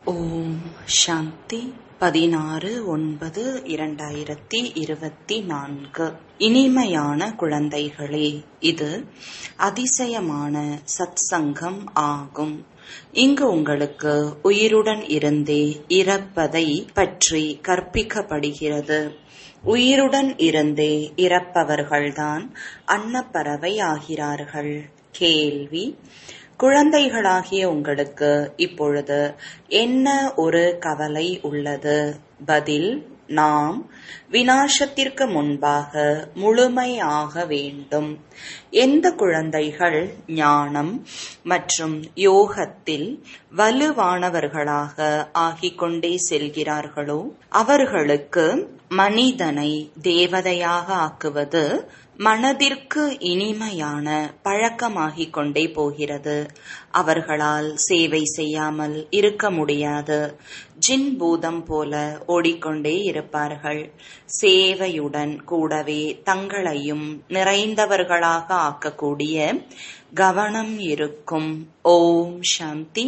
ஓம் சாந்தி பதினாறு ஒன்பது இரண்டாயிரத்தி இருபத்தி நான்கு இனிமையான குழந்தைகளே இது அதிசயமான சத்சங்கம் ஆகும் இங்கு உங்களுக்கு உயிருடன் இருந்தே இறப்பதை பற்றி கற்பிக்கப்படுகிறது உயிருடன் இருந்தே இறப்பவர்கள்தான் அன்னப்பறவை ஆகிறார்கள் கேள்வி குழந்தைகளாகிய உங்களுக்கு இப்பொழுது என்ன ஒரு கவலை உள்ளது பதில் நாம் வினாசத்திற்கு முன்பாக முழுமையாக வேண்டும் எந்த குழந்தைகள் ஞானம் மற்றும் யோகத்தில் வலுவானவர்களாக ஆகிக் கொண்டே செல்கிறார்களோ அவர்களுக்கு மனிதனை தேவதையாக ஆக்குவது மனதிற்கு இனிமையான பழக்கமாகிக் கொண்டே போகிறது அவர்களால் சேவை செய்யாமல் இருக்க முடியாது ஜின் பூதம் போல ஓடிக்கொண்டே இருப்பார்கள் சேவையுடன் கூடவே தங்களையும் நிறைந்தவர்களாக ஆக்கக்கூடிய கவனம் இருக்கும் ஓம் சாந்தி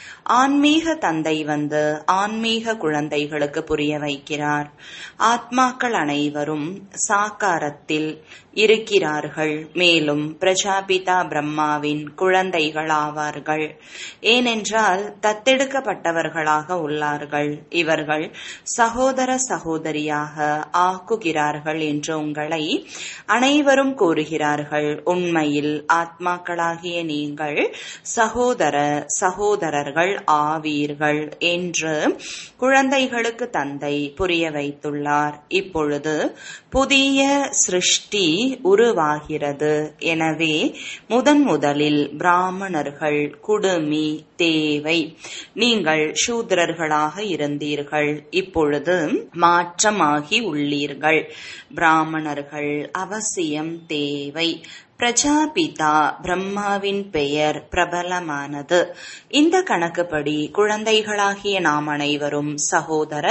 ஆன்மீக தந்தை வந்து ஆன்மீக குழந்தைகளுக்கு புரிய வைக்கிறார் ஆத்மாக்கள் அனைவரும் சாக்காரத்தில் இருக்கிறார்கள் மேலும் பிரஜாபிதா பிரம்மாவின் குழந்தைகள் ஆவார்கள் ஏனென்றால் தத்தெடுக்கப்பட்டவர்களாக உள்ளார்கள் இவர்கள் சகோதர சகோதரியாக ஆக்குகிறார்கள் என்று உங்களை அனைவரும் கூறுகிறார்கள் உண்மையில் ஆத்மாக்களாகிய நீங்கள் சகோதர சகோதரர்கள் ஆவீர்கள் என்று குழந்தைகளுக்கு தந்தை புரிய வைத்துள்ளார் இப்பொழுது புதிய சிருஷ்டி உருவாகிறது எனவே முதன் முதலில் பிராமணர்கள் குடுமி தேவை நீங்கள் சூத்திரர்களாக இருந்தீர்கள் இப்பொழுது மாற்றமாகி உள்ளீர்கள் பிராமணர்கள் அவசியம் தேவை பிரஜாபிதா பிரம்மாவின் பெயர் பிரபலமானது இந்த கணக்குப்படி குழந்தைகளாகிய நாம் அனைவரும் சகோதர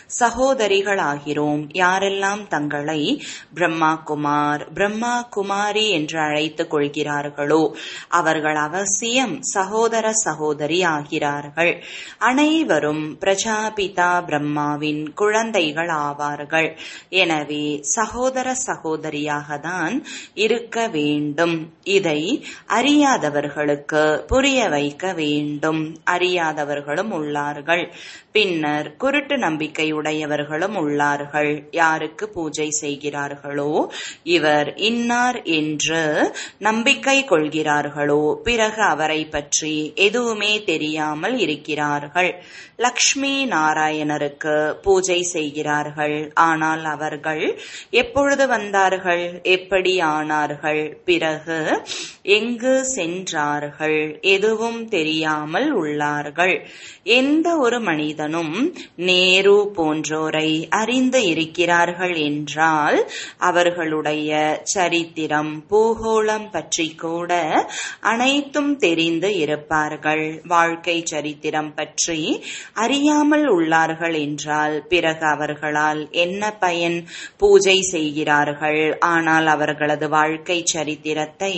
சகோதரிகளாகிறோம் யாரெல்லாம் தங்களை பிரம்மா குமார் பிரம்மா குமாரி என்று அழைத்துக் கொள்கிறார்களோ அவர்கள் அவசியம் சகோதர சகோதரி ஆகிறார்கள் அனைவரும் பிரஜாபிதா பிரம்மாவின் குழந்தைகள் ஆவார்கள் எனவே சகோதர சகோதரியாக தான் இருக்க வேண்டும் வேண்டும் இதை அறியாதவர்களுக்கு புரிய வைக்க வேண்டும் அறியாதவர்களும் உள்ளார்கள் பின்னர் குருட்டு நம்பிக்கையுடையவர்களும் உள்ளார்கள் யாருக்கு பூஜை செய்கிறார்களோ இவர் இன்னார் என்று நம்பிக்கை கொள்கிறார்களோ பிறகு அவரை பற்றி எதுவுமே தெரியாமல் இருக்கிறார்கள் லக்ஷ்மி நாராயணருக்கு பூஜை செய்கிறார்கள் ஆனால் அவர்கள் எப்பொழுது வந்தார்கள் எப்படி ஆனார்கள் பிறகு எங்கு சென்றார்கள் எதுவும் தெரியாமல் உள்ளார்கள் எந்த ஒரு மனிதனும் நேரு போன்றோரை அறிந்து இருக்கிறார்கள் என்றால் அவர்களுடைய சரித்திரம் பூகோளம் பற்றி கூட அனைத்தும் தெரிந்து இருப்பார்கள் வாழ்க்கை சரித்திரம் பற்றி அறியாமல் உள்ளார்கள் என்றால் பிறகு அவர்களால் என்ன பயன் பூஜை செய்கிறார்கள் ஆனால் அவர்களது வாழ்க்கை சரித்திரத்தை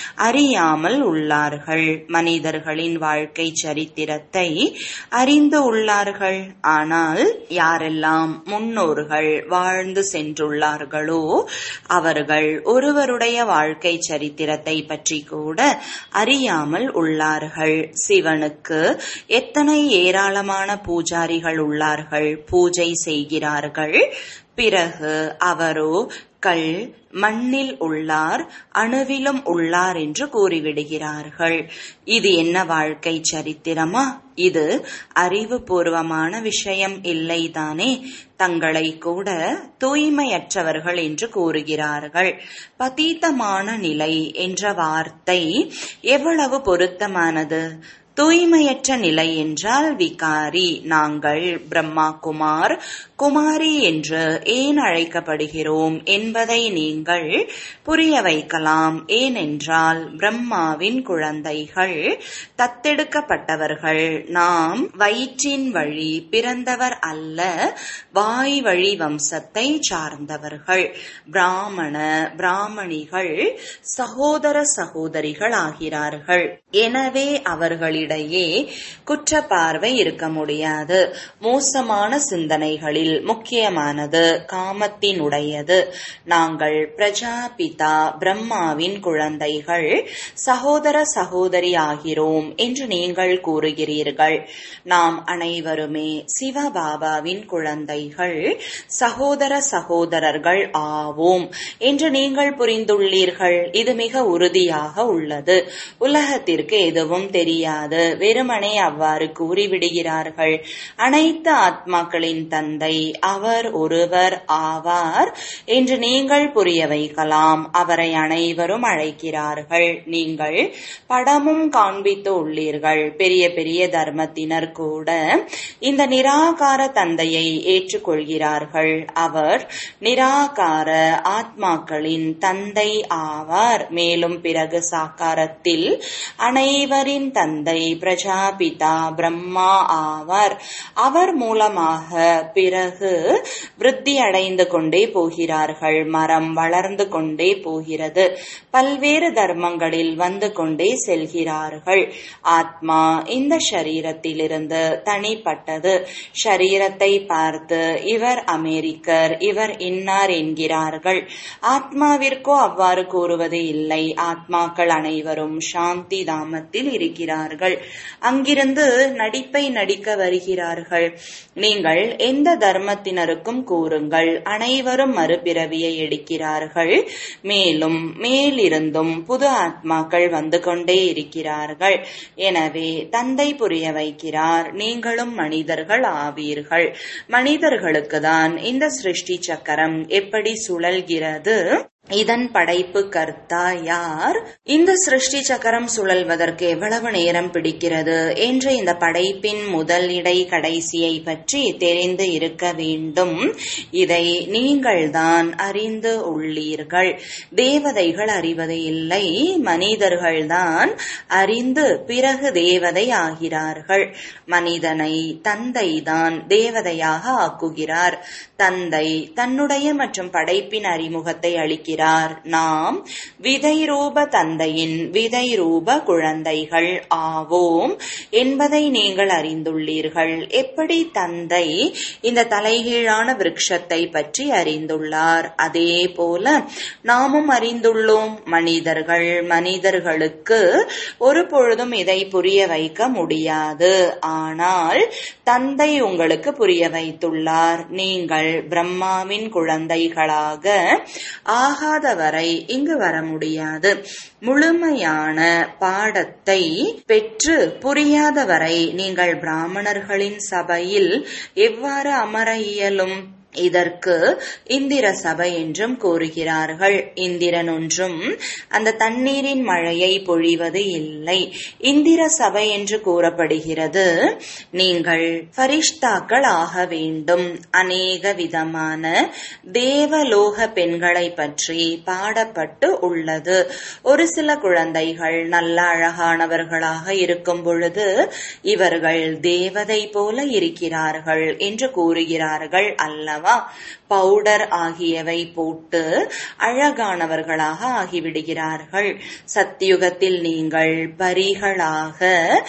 அறியாமல் உள்ளார்கள் மனிதர்களின் வாழ்க்கை சரித்திரத்தை அறிந்து உள்ளார்கள் ஆனால் யாரெல்லாம் முன்னோர்கள் வாழ்ந்து சென்றுள்ளார்களோ அவர்கள் ஒருவருடைய வாழ்க்கை சரித்திரத்தை பற்றி கூட அறியாமல் உள்ளார்கள் சிவனுக்கு எத்தனை ஏராளமான பூஜாரிகள் உள்ளார்கள் பூஜை செய்கிறார்கள் பிறகு அவரோ கல் மண்ணில் உள்ளார் அணுவிலும் உள்ளார் என்று கூறிவிடுகிறார்கள் இது என்ன வாழ்க்கை சரித்திரமா இது அறிவுபூர்வமான விஷயம் இல்லைதானே தங்களை கூட தூய்மையற்றவர்கள் என்று கூறுகிறார்கள் பதீத்தமான நிலை என்ற வார்த்தை எவ்வளவு பொருத்தமானது தூய்மையற்ற நிலை என்றால் விகாரி நாங்கள் பிரம்மா குமார் குமாரி என்று ஏன் அழைக்கப்படுகிறோம் என்பதை நீங்கள் புரிய வைக்கலாம் ஏனென்றால் பிரம்மாவின் குழந்தைகள் தத்தெடுக்கப்பட்டவர்கள் நாம் வயிற்றின் வழி பிறந்தவர் அல்ல வாய் வழி வம்சத்தை சார்ந்தவர்கள் பிராமண பிராமணிகள் சகோதர சகோதரிகள் ஆகிறார்கள் எனவே அவர்களிடையே குற்றப்பார்வை இருக்க முடியாது மோசமான சிந்தனைகளில் முக்கியமானது காமத்தினுடையது நாங்கள் பிரஜாபிதா பிரம்மாவின் குழந்தைகள் சகோதர சகோதரி ஆகிறோம் என்று நீங்கள் கூறுகிறீர்கள் நாம் அனைவருமே சிவபாபாவின் குழந்தைகள் சகோதர சகோதரர்கள் ஆவோம் என்று நீங்கள் புரிந்துள்ளீர்கள் இது மிக உறுதியாக உள்ளது உலகத்திற்கு எதுவும் தெரியாது வெறுமனே அவ்வாறு கூறிவிடுகிறார்கள் அனைத்து ஆத்மாக்களின் தந்தை அவர் ஒருவர் ஆவார் என்று நீங்கள் புரிய வைக்கலாம் அவரை அனைவரும் அழைக்கிறார்கள் நீங்கள் படமும் காண்பித்து உள்ளீர்கள் பெரிய பெரிய தர்மத்தினர் கூட இந்த நிராகார தந்தையை ஏற்றுக்கொள்கிறார்கள் அவர் நிராகார ஆத்மாக்களின் தந்தை ஆவார் மேலும் பிறகு சாக்காரத்தில் அனைவரின் தந்தை பிரஜாபிதா பிரம்மா ஆவார் அவர் மூலமாக பிறகு விருத்தி அடைந்து கொண்டே போகிறார்கள் மரம் வளர்ந்து கொண்டே போகிறது பல்வேறு தர்மங்களில் வந்து கொண்டே செல்கிறார்கள் ஆத்மா இந்த சரீரத்திலிருந்து தனிப்பட்டது ஷரீரத்தை பார்த்து இவர் அமெரிக்கர் இவர் இன்னார் என்கிறார்கள் ஆத்மாவிற்கோ அவ்வாறு கூறுவது இல்லை ஆத்மாக்கள் அனைவரும் சாந்தி தாமத்தில் இருக்கிறார்கள் அங்கிருந்து நடிப்பை நடிக்க வருகிறார்கள் நீங்கள் எந்த தர்மத்தினருக்கும் கூறுங்கள் அனைவரும் மறுபிறவியை எடுக்கிறார்கள் மேலும் மேலிருந்தும் புது ஆத்மாக்கள் வந்து கொண்டே இருக்கிறார்கள் எனவே தந்தை புரிய வைக்கிறார் நீங்களும் மனிதர்கள் ஆவீர்கள் மனிதர்களுக்கு தான் இந்த சிருஷ்டி சக்கரம் எப்படி சுழல்கிறது இதன் படைப்பு கர்த்தா யார் இந்த சிருஷ்டி சக்கரம் சுழல்வதற்கு எவ்வளவு நேரம் பிடிக்கிறது என்ற இந்த படைப்பின் முதல் இடை கடைசியை பற்றி தெரிந்து இருக்க வேண்டும் இதை நீங்கள்தான் அறிந்து உள்ளீர்கள் தேவதைகள் அறிவது இல்லை மனிதர்கள்தான் அறிந்து பிறகு தேவதை ஆகிறார்கள் மனிதனை தந்தைதான் தேவதையாக ஆக்குகிறார் தந்தை தன்னுடைய மற்றும் படைப்பின் அறிமுகத்தை அளிக்கிறார் இருக்கிறார் நாம் விதை ரூப தந்தையின் விதை ரூப குழந்தைகள் ஆவோம் என்பதை நீங்கள் அறிந்துள்ளீர்கள் எப்படி தந்தை இந்த தலைகீழான விருட்சத்தை பற்றி அறிந்துள்ளார் அதே போல நாமும் அறிந்துள்ளோம் மனிதர்கள் மனிதர்களுக்கு ஒரு பொழுதும் இதை புரிய வைக்க முடியாது ஆனால் தந்தை உங்களுக்கு புரிய வைத்துள்ளார் நீங்கள் பிரம்மாவின் குழந்தைகளாக ஆக ஆகாதவரை இங்கு வர முடியாது முழுமையான பாடத்தை பெற்று புரியாதவரை நீங்கள் பிராமணர்களின் சபையில் எவ்வாறு அமர இயலும் இதற்கு இந்திர சபை என்றும் கூறுகிறார்கள் இந்திரன் ஒன்றும் அந்த தண்ணீரின் மழையை பொழிவது இல்லை இந்திர சபை என்று கூறப்படுகிறது நீங்கள் பரிஷ்தாக்கள் ஆக வேண்டும் அநேக விதமான தேவலோக பெண்களை பற்றி பாடப்பட்டு உள்ளது ஒரு சில குழந்தைகள் நல்ல அழகானவர்களாக இருக்கும் பொழுது இவர்கள் தேவதை போல இருக்கிறார்கள் என்று கூறுகிறார்கள் அல்ல அல்லவா பவுடர் ஆகியவை போட்டு அழகானவர்களாக ஆகிவிடுகிறார்கள் சத்தியுகத்தில் நீங்கள் பரிகளாக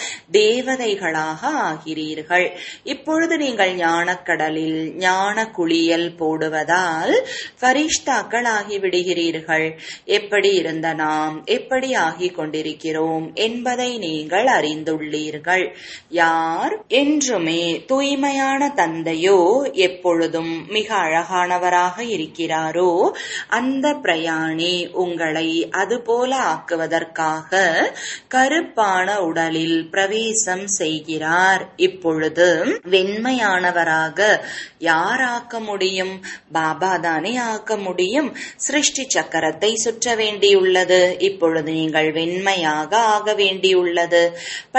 தேவதைகளாக ஆகிறீர்கள் இப்பொழுது நீங்கள் ஞானக்கடலில் ஞான குளியல் போடுவதால் பரிஷ்தாக்கள் ஆகிவிடுகிறீர்கள் எப்படி இருந்த நாம் எப்படி ஆகிக் கொண்டிருக்கிறோம் என்பதை நீங்கள் அறிந்துள்ளீர்கள் யார் என்றுமே தூய்மையான தந்தையோ எப்பொழுதும் மிக அழகானவராக இருக்கிறாரோ அந்த பிரயாணி உங்களை அதுபோல ஆக்குவதற்காக கருப்பான உடலில் பிரவேசம் செய்கிறார் இப்பொழுது வெண்மையானவராக யார் ஆக்க முடியும் பாபா தானே ஆக்க முடியும் சிருஷ்டி சக்கரத்தை சுற்ற வேண்டியுள்ளது இப்பொழுது நீங்கள் வெண்மையாக ஆக வேண்டியுள்ளது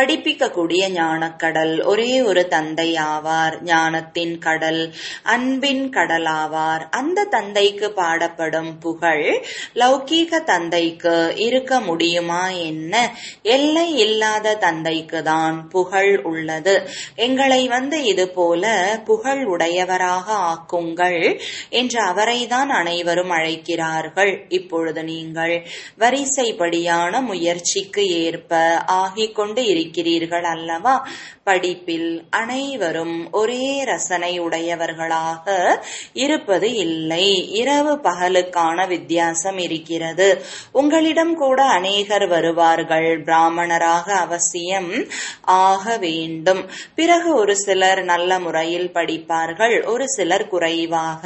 படிப்பிக்கக்கூடிய ஞானக்கடல் ஒரே ஒரு தந்தை ஆவார் ஞானத்தின் கடல் அன்பின் புகழின் கடலாவார் அந்த தந்தைக்கு பாடப்படும் புகழ் லௌகீக தந்தைக்கு இருக்க முடியுமா என்ன எல்லை இல்லாத தந்தைக்கு தான் புகழ் உள்ளது எங்களை வந்து இது போல புகழ் உடையவராக ஆக்குங்கள் என்று அவரைதான் அனைவரும் அழைக்கிறார்கள் இப்பொழுது நீங்கள் வரிசைப்படியான முயற்சிக்கு ஏற்ப ஆகிக் கொண்டு இருக்கிறீர்கள் அல்லவா படிப்பில் அனைவரும் ஒரே ரசனை உடையவர்களாக இருப்பது இல்லை இரவு பகலுக்கான வித்தியாசம் இருக்கிறது உங்களிடம் கூட அநேகர் வருவார்கள் பிராமணராக அவசியம் ஆக வேண்டும் பிறகு ஒரு சிலர் நல்ல முறையில் படிப்பார்கள் ஒரு சிலர் குறைவாக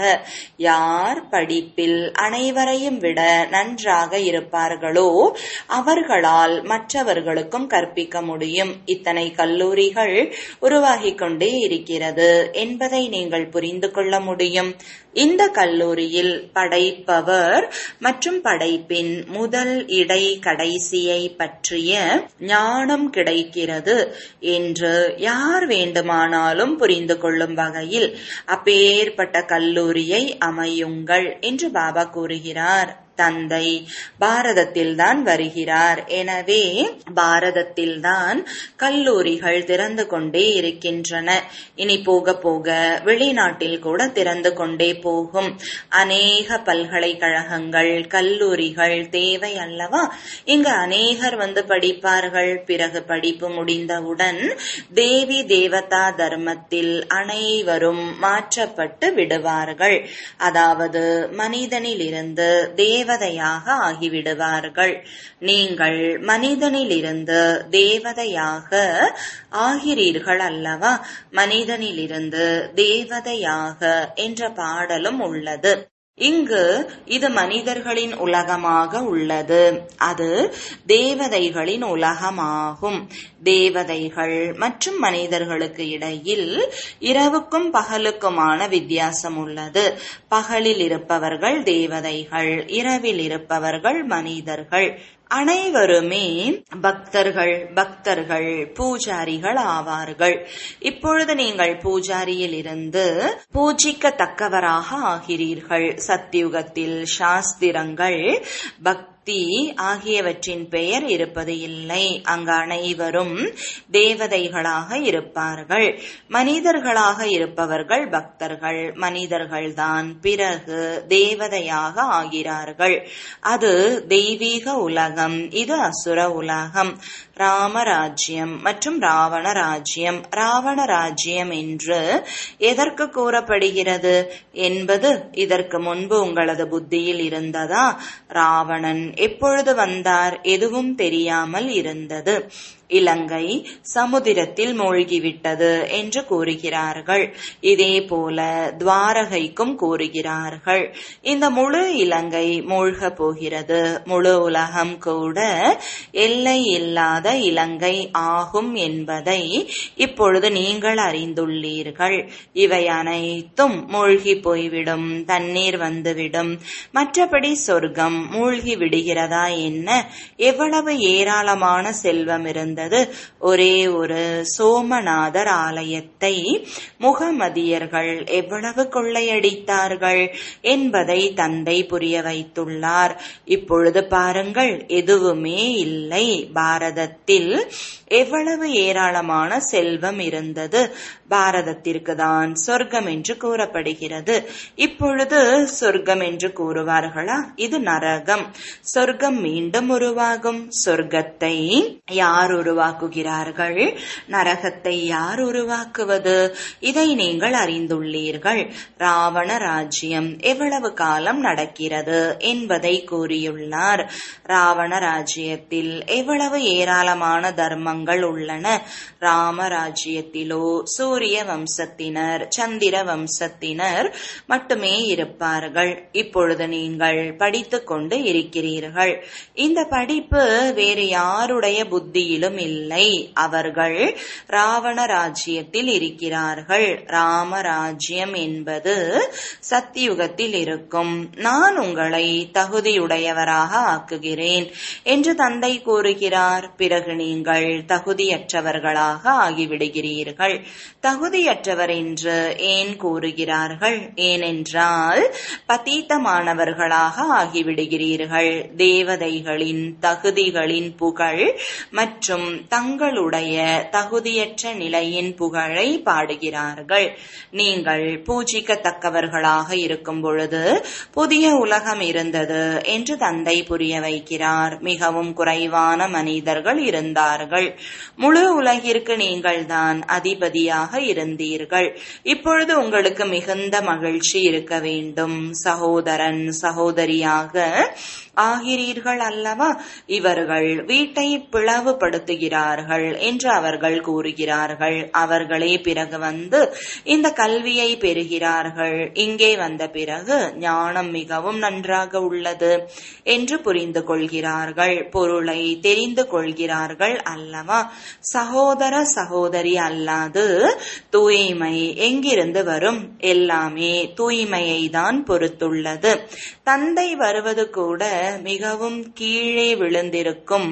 யார் படிப்பில் அனைவரையும் விட நன்றாக இருப்பார்களோ அவர்களால் மற்றவர்களுக்கும் கற்பிக்க முடியும் இத்தனை கல்லூரிகள் உருவாகிக் கொண்டே இருக்கிறது என்பதை நீங்கள் புரிந்து கொள்ள முடியும் இந்த கல்லூரியில் படைப்பவர் மற்றும் படைப்பின் முதல் இடை கடைசியை பற்றிய ஞானம் கிடைக்கிறது என்று யார் வேண்டுமானாலும் புரிந்து கொள்ளும் வகையில் அப்பேற்பட்ட கல்லூரியை அமையுங்கள் என்று பாபா கூறுகிறார் தந்தை பாரதத்தில்தான் வருகிறார் எனவே பாரதத்தில்தான் கல்லூரிகள் திறந்து கொண்டே இருக்கின்றன இனி போக போக வெளிநாட்டில் கூட திறந்து கொண்டே போகும் அநேக பல்கலைக்கழகங்கள் கல்லூரிகள் தேவை அல்லவா இங்கு அநேகர் வந்து படிப்பார்கள் பிறகு படிப்பு முடிந்தவுடன் தேவி தேவதா தர்மத்தில் அனைவரும் மாற்றப்பட்டு விடுவார்கள் அதாவது மனிதனிலிருந்து தேவதையாக ஆகிவிடுவார்கள் நீங்கள் மனிதனிலிருந்து தேவதையாக ஆகிறீர்கள் அல்லவா மனிதனிலிருந்து தேவதையாக என்ற பாடலும் உள்ளது இங்கு இது மனிதர்களின் உலகமாக உள்ளது அது தேவதைகளின் உலகமாகும் தேவதைகள் மற்றும் மனிதர்களுக்கு இடையில் இரவுக்கும் பகலுக்குமான வித்தியாசம் உள்ளது பகலில் இருப்பவர்கள் தேவதைகள் இரவில் இருப்பவர்கள் மனிதர்கள் அனைவருமே பக்தர்கள் பக்தர்கள் பூஜாரிகள் ஆவார்கள் இப்பொழுது நீங்கள் பூஜாரியில் இருந்து பூஜிக்கத்தக்கவராக ஆகிறீர்கள் சத்தியுகத்தில் சாஸ்திரங்கள் பக்தி ஆகியவற்றின் பெயர் இருப்பது இல்லை அங்கு அனைவரும் தேவதைகளாக இருப்பார்கள் மனிதர்களாக இருப்பவர்கள் பக்தர்கள் மனிதர்கள்தான் பிறகு தேவதையாக ஆகிறார்கள் அது தெய்வீக உலகம் இது அசுர உலகம் ராமராஜ்யம் மற்றும் ராவண ராஜ்யம் ராவண ராஜ்யம் என்று எதற்கு கூறப்படுகிறது என்பது இதற்கு முன்பு உங்களது புத்தியில் இருந்ததா ராவணன் எப்பொழுது வந்தார் எதுவும் தெரியாமல் இருந்தது இலங்கை சமுதிரத்தில் மூழ்கிவிட்டது என்று கூறுகிறார்கள் இதே போல துவாரகைக்கும் கூறுகிறார்கள் இந்த முழு இலங்கை மூழ்க போகிறது முழு உலகம் கூட எல்லை இல்லாத இலங்கை ஆகும் என்பதை இப்பொழுது நீங்கள் அறிந்துள்ளீர்கள் இவை அனைத்தும் மூழ்கி போய்விடும் தண்ணீர் வந்துவிடும் மற்றபடி சொர்க்கம் மூழ்கி விடுகிறதா என்ன எவ்வளவு ஏராளமான செல்வம் இருந்தது ஒரே ஒரு சோமநாதர் ஆலயத்தை முகமதியர்கள் எவ்வளவு கொள்ளையடித்தார்கள் என்பதை தந்தை புரிய வைத்துள்ளார் இப்பொழுது பாருங்கள் எதுவுமே இல்லை பாரதத்தில் எவ்வளவு ஏராளமான செல்வம் இருந்தது பாரதத்திற்கு தான் சொர்க்கம் என்று கூறப்படுகிறது இப்பொழுது சொர்க்கம் என்று கூறுவார்களா இது நரகம் சொர்க்கம் மீண்டும் உருவாகும் சொர்க்கத்தை யார் உருவாக்குகிறார்கள் நரகத்தை யார் உருவாக்குவது இதை நீங்கள் அறிந்துள்ளீர்கள் ராவண ராஜ்யம் எவ்வளவு காலம் நடக்கிறது என்பதை கூறியுள்ளார் ராவண ராஜ்யத்தில் எவ்வளவு ஏராளமான தர்மங்கள் உள்ளன ராம ராஜ்யத்திலோ சூரிய வம்சத்தினர் சந்திர வம்சத்தினர் மட்டுமே இருப்பார்கள் இப்பொழுது நீங்கள் படித்துக் கொண்டு இருக்கிறீர்கள் இந்த படிப்பு வேறு யாருடைய புத்தியிலும் ஒன்றும் இல்லை அவர்கள் ராவண ராஜ்யத்தில் இருக்கிறார்கள் ராம ராஜ்யம் என்பது சத்தியுகத்தில் இருக்கும் நான் உங்களை தகுதியுடையவராக ஆக்குகிறேன் என்று தந்தை கூறுகிறார் பிறகு நீங்கள் தகுதியற்றவர்களாக ஆகிவிடுகிறீர்கள் தகுதியற்றவர் என்று ஏன் கூறுகிறார்கள் ஏனென்றால் பதீத்தமானவர்களாக ஆகிவிடுகிறீர்கள் தேவதைகளின் தகுதிகளின் புகழ் மற்றும் தங்களுடைய தகுதியற்ற நிலையின் புகழை பாடுகிறார்கள் நீங்கள் பூஜிக்கத்தக்கவர்களாக இருக்கும் பொழுது புதிய உலகம் இருந்தது என்று தந்தை புரிய வைக்கிறார் மிகவும் குறைவான மனிதர்கள் இருந்தார்கள் முழு உலகிற்கு நீங்கள்தான் அதிபதியாக இருந்தீர்கள் இப்பொழுது உங்களுக்கு மிகுந்த மகிழ்ச்சி இருக்க வேண்டும் சகோதரன் சகோதரியாக ஆகிறீர்கள் அல்லவா இவர்கள் வீட்டை பிளவுபடுத்துகிறார்கள் என்று அவர்கள் கூறுகிறார்கள் அவர்களே பிறகு வந்து இந்த கல்வியை பெறுகிறார்கள் இங்கே வந்த பிறகு ஞானம் மிகவும் நன்றாக உள்ளது என்று புரிந்து கொள்கிறார்கள் பொருளை தெரிந்து கொள்கிறார்கள் அல்லவா சகோதர சகோதரி அல்லாது தூய்மை எங்கிருந்து வரும் எல்லாமே தூய்மையை தான் பொறுத்துள்ளது தந்தை வருவது கூட மிகவும் கீழே விழுந்திருக்கும்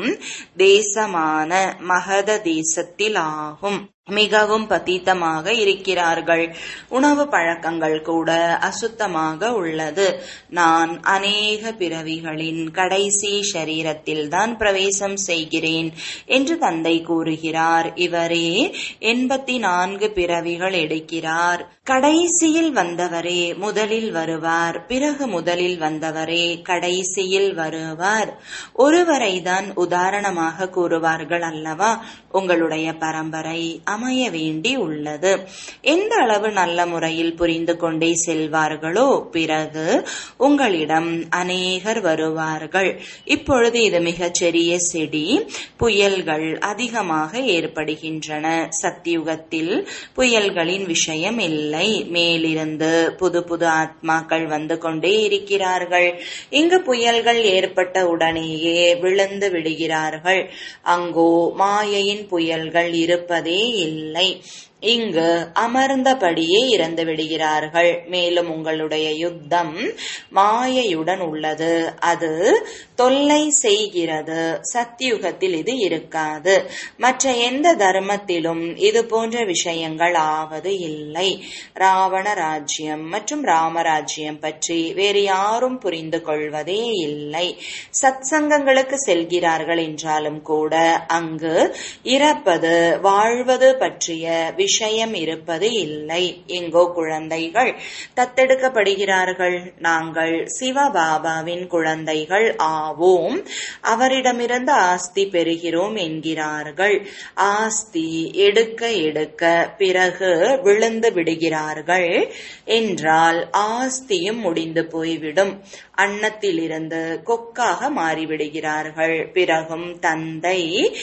தேசமான மகத தேசத்தில் ஆகும் மிகவும் பதீத்தமாக இருக்கிறார்கள் உணவு பழக்கங்கள் கூட அசுத்தமாக உள்ளது நான் அநேக பிறவிகளின் கடைசி சரீரத்தில் தான் பிரவேசம் செய்கிறேன் என்று தந்தை கூறுகிறார் இவரே எண்பத்தி நான்கு பிறவிகள் எடுக்கிறார் கடைசியில் வந்தவரே முதலில் வருவார் பிறகு முதலில் வந்தவரே கடைசியில் வருவார் ஒருவரை தான் உதாரணமாக கூறுவார்கள் அல்லவா உங்களுடைய பரம்பரை அமைய வேண்டி உள்ளது எந்த அளவு நல்ல முறையில் புரிந்து கொண்டே செல்வார்களோ பிறகு உங்களிடம் அநேகர் வருவார்கள் இப்பொழுது இது மிகச் சிறிய செடி புயல்கள் அதிகமாக ஏற்படுகின்றன சத்தியுகத்தில் புயல்களின் விஷயம் இல்லை மேலிருந்து புது புது ஆத்மாக்கள் வந்து கொண்டே இருக்கிறார்கள் இங்கு புயல்கள் ஏற்பட்ட உடனேயே விழுந்து விடுகிறார்கள் அங்கோ மாயையின் புயல்கள் இருப்பதே இல்லை இங்கு அமர்ந்தபடியே இறந்து விடுகிறார்கள் மேலும் உங்களுடைய யுத்தம் மாயையுடன் உள்ளது அது தொல்லை செய்கிறது சத்தியுகத்தில் இது இருக்காது மற்ற எந்த தர்மத்திலும் இது போன்ற விஷயங்கள் ஆவது இல்லை ராவண ராஜ்யம் மற்றும் ராமராஜ்யம் பற்றி வேறு யாரும் புரிந்து கொள்வதே இல்லை சத்சங்கங்களுக்கு செல்கிறார்கள் என்றாலும் கூட அங்கு இறப்பது வாழ்வது பற்றிய விஷயம் இருப்பது இல்லை எங்கோ குழந்தைகள் தத்தெடுக்கப்படுகிறார்கள் நாங்கள் சிவபாபாவின் குழந்தைகள் ஆவோம் அவரிடமிருந்து ஆஸ்தி பெறுகிறோம் என்கிறார்கள் ஆஸ்தி எடுக்க எடுக்க பிறகு விழுந்து விடுகிறார்கள் என்றால் ஆஸ்தியும் முடிந்து போய்விடும் அன்னத்திலிருந்து கொக்காக மாறிவிடுகிறார்கள் பிறகும் தந்தை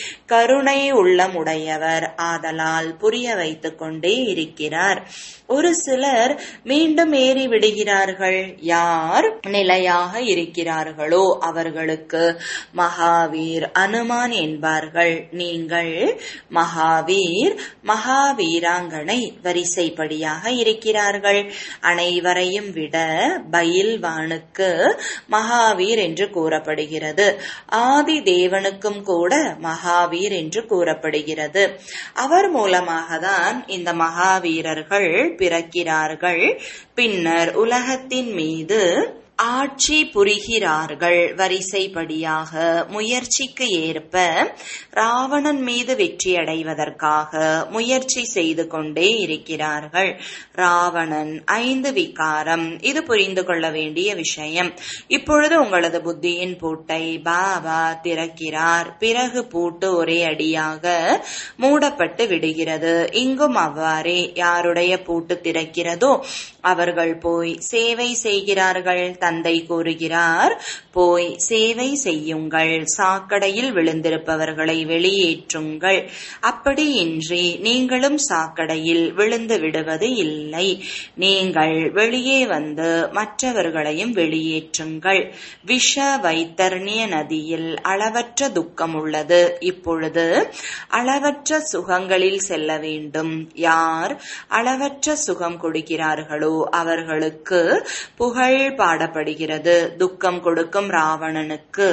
கருணை உள்ளமுடையவர் ஆதலால் புரிய வைத்துக் கொண்டே இருக்கிறார் ஒரு சிலர் மீண்டும் ஏறி விடுகிறார்கள் யார் நிலையாக இருக்கிறார்களோ அவர்களுக்கு மகாவீர் அனுமான் என்பார்கள் நீங்கள் மகாவீர் மகாவீராங்கனை வரிசைப்படியாக இருக்கிறார்கள் அனைவரையும் விட பயில்வானுக்கு மகாவீர் என்று கூறப்படுகிறது ஆதி தேவனுக்கும் கூட மகாவீர் என்று கூறப்படுகிறது அவர் மூலமாக தான் இந்த மகாவீரர்கள் பிறக்கிறார்கள் பின்னர் உலகத்தின் மீது ஆட்சி புரிகிறார்கள் வரிசைப்படியாக முயற்சிக்கு ஏற்ப ராவணன் மீது வெற்றி அடைவதற்காக முயற்சி செய்து கொண்டே இருக்கிறார்கள் ராவணன் ஐந்து விகாரம் இது புரிந்து கொள்ள வேண்டிய விஷயம் இப்பொழுது உங்களது புத்தியின் பூட்டை பாபா திறக்கிறார் பிறகு பூட்டு ஒரே அடியாக மூடப்பட்டு விடுகிறது இங்கும் அவ்வாறே யாருடைய பூட்டு திறக்கிறதோ அவர்கள் போய் சேவை செய்கிறார்கள் தந்தை கூறுகிறார் போய் சேவை செய்யுங்கள் சாக்கடையில் விழுந்திருப்பவர்களை வெளியேற்றுங்கள் அப்படியின்றி நீங்களும் சாக்கடையில் விழுந்து விடுவது இல்லை நீங்கள் வெளியே வந்து மற்றவர்களையும் வெளியேற்றுங்கள் விஷ வைத்தர்ணிய நதியில் அளவற்ற துக்கம் உள்ளது இப்பொழுது அளவற்ற சுகங்களில் செல்ல வேண்டும் யார் அளவற்ற சுகம் கொடுக்கிறார்களோ அவர்களுக்கு புகழ் பாடப்படுகிறது துக்கம் கொடுக்கும் ராவணனுக்கு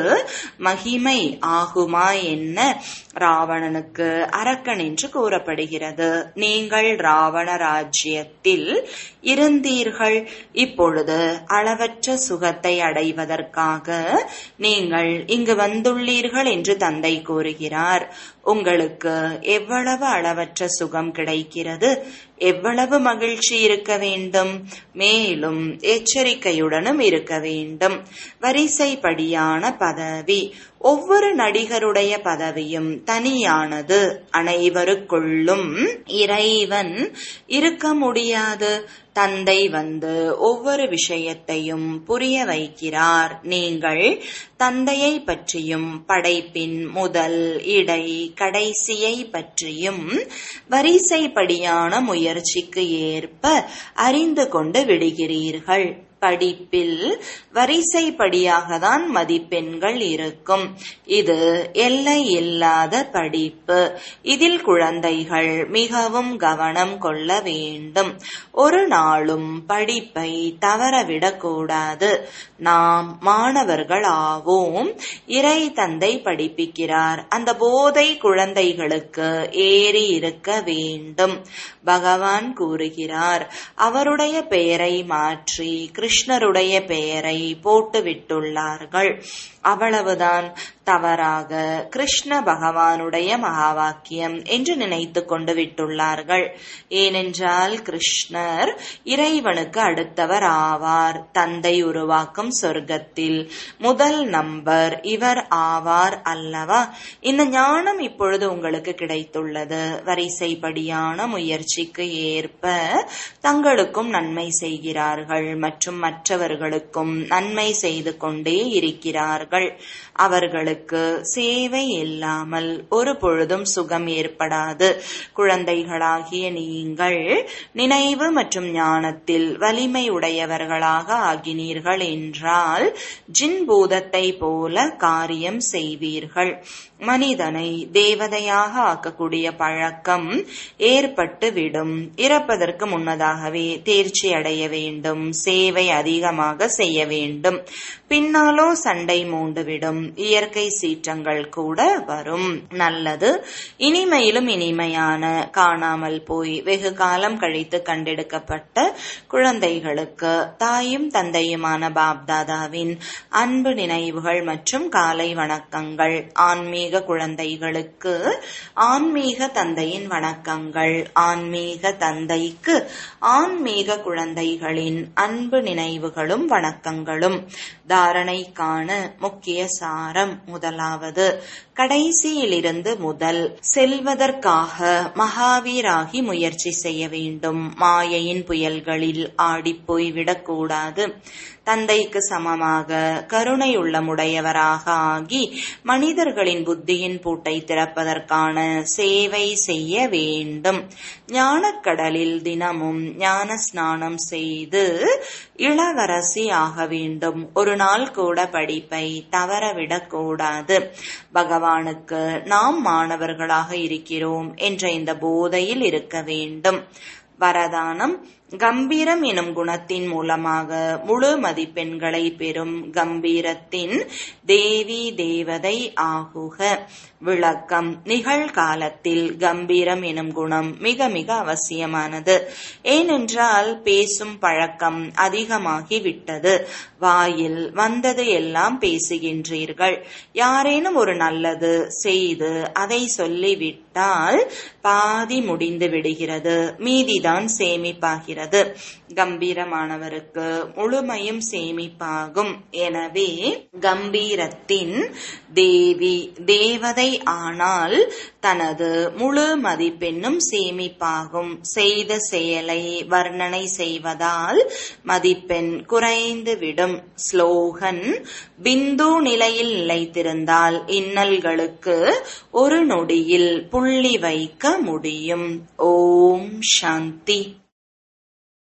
மகிமை ஆகுமா என்ன ராவணனுக்கு அரக்கன் என்று கூறப்படுகிறது நீங்கள் ராவண ராஜ்யத்தில் இருந்தீர்கள் இப்பொழுது அளவற்ற சுகத்தை அடைவதற்காக நீங்கள் இங்கு வந்துள்ளீர்கள் என்று தந்தை கூறுகிறார் உங்களுக்கு எவ்வளவு அளவற்ற சுகம் கிடைக்கிறது எவ்வளவு மகிழ்ச்சி இருக்க வேண்டும் மேலும் எச்சரிக்கையுடனும் இருக்க வேண்டும் வரிசைப்படியான பதவி ஒவ்வொரு நடிகருடைய பதவியும் தனியானது அனைவருக்குள்ளும் இறைவன் இருக்க முடியாது தந்தை வந்து ஒவ்வொரு விஷயத்தையும் புரிய வைக்கிறார் நீங்கள் தந்தையை பற்றியும் படைப்பின் முதல் இடை கடைசியை பற்றியும் வரிசைப்படியான முயற்சிக்கு ஏற்ப அறிந்து கொண்டு விடுகிறீர்கள் படிப்பில் வரிசைப்படியாக தான் மதிப்பெண்கள் இருக்கும் இது எல்லை இல்லாத படிப்பு இதில் குழந்தைகள் மிகவும் கவனம் கொள்ள வேண்டும் ஒரு நாளும் படிப்பை தவறவிடக்கூடாது நாம் மாணவர்கள் ஆவோம் இறை தந்தை படிப்பிக்கிறார் அந்த போதை குழந்தைகளுக்கு ஏறி இருக்க வேண்டும் பகவான் கூறுகிறார் அவருடைய பெயரை மாற்றி கிருஷ்ணருடைய பெயரை போட்டு விட்டுள்ளார்கள் அவ்வளவுதான் தவறாக கிருஷ்ண பகவானுடைய மகா வாக்கியம் என்று நினைத்து கொண்டு விட்டுள்ளார்கள் ஏனென்றால் கிருஷ்ணர் இறைவனுக்கு அடுத்தவர் ஆவார் தந்தை உருவாக்கும் சொர்க்கத்தில் முதல் நம்பர் இவர் ஆவார் அல்லவா இந்த ஞானம் இப்பொழுது உங்களுக்கு கிடைத்துள்ளது வரிசைப்படியான முயற்சிக்கு ஏற்ப தங்களுக்கும் நன்மை செய்கிறார்கள் மற்றும் மற்றவர்களுக்கும் நன்மை செய்து கொண்டே இருக்கிறார்கள் அவர்களுக்கு சேவை இல்லாமல் ஒரு பொழுதும் சுகம் ஏற்படாது குழந்தைகளாகிய நீங்கள் நினைவு மற்றும் ஞானத்தில் வலிமை உடையவர்களாக ஆகினீர்கள் என்றால் ஜின் பூதத்தை போல காரியம் செய்வீர்கள் மனிதனை தேவதையாக ஆக்கக்கூடிய பழக்கம் ஏற்பட்டு விடும் இறப்பதற்கு முன்னதாகவே தேர்ச்சி அடைய வேண்டும் சேவை அதிகமாக செய்ய வேண்டும் பின்னாலோ சண்டை மூண்டுவிடும் இயற்கை சீற்றங்கள் கூட வரும் நல்லது இனிமையிலும் இனிமையான காணாமல் போய் வெகு காலம் கழித்து கண்டெடுக்கப்பட்ட குழந்தைகளுக்கு தாயும் தந்தையுமான பாப்தாதாவின் அன்பு நினைவுகள் மற்றும் காலை வணக்கங்கள் ஆன்மீக குழந்தைகளுக்கு ஆன்மீக தந்தையின் வணக்கங்கள் ஆன்மீக தந்தைக்கு ஆன்மீக குழந்தைகளின் அன்பு நினைவுகளும் வணக்கங்களும் தாரணைக்கான முக்கிய சாரம் முதலாவது கடைசியிலிருந்து முதல் செல்வதற்காக மகாவீராகி முயற்சி செய்ய வேண்டும் மாயையின் புயல்களில் ஆடிப்போய் விடக்கூடாது தந்தைக்கு சமமாக கருணை உள்ளமுடையவராக ஆகி மனிதர்களின் புத்தியின் பூட்டை திறப்பதற்கான சேவை செய்ய வேண்டும் ஞானக்கடலில் தினமும் ஞான ஸ்நானம் செய்து இளவரசி ஆக வேண்டும் ஒரு நாள் கூட படிப்பை தவறவிடக்கூடாது பகவானுக்கு நாம் மாணவர்களாக இருக்கிறோம் என்ற இந்த போதையில் இருக்க வேண்டும் வரதானம் கம்பீரம் எனும் குணத்தின் மூலமாக முழு மதிப்பெண்களை பெறும் கம்பீரத்தின் தேவி தேவதை ஆகுக விளக்கம் நிகழ்காலத்தில் கம்பீரம் எனும் குணம் மிக மிக அவசியமானது ஏனென்றால் பேசும் பழக்கம் அதிகமாகி விட்டது வாயில் வந்தது எல்லாம் பேசுகின்றீர்கள் யாரேனும் ஒரு நல்லது செய்து அதை சொல்லிவிட்டால் பாதி முடிந்து விடுகிறது மீதிதான் சேமிப்பாகிறது சேமிப்பாகிறது கம்பீரமானவருக்கு முழுமையும் சேமிப்பாகும் எனவே கம்பீரத்தின் தேவி தேவதை ஆனால் தனது முழு மதிப்பெண்ணும் சேமிப்பாகும் செய்த செயலை வர்ணனை செய்வதால் மதிப்பெண் குறைந்துவிடும் ஸ்லோகன் பிந்து நிலையில் நிலைத்திருந்தால் இன்னல்களுக்கு ஒரு நொடியில் புள்ளி வைக்க முடியும் ஓம் சாந்தி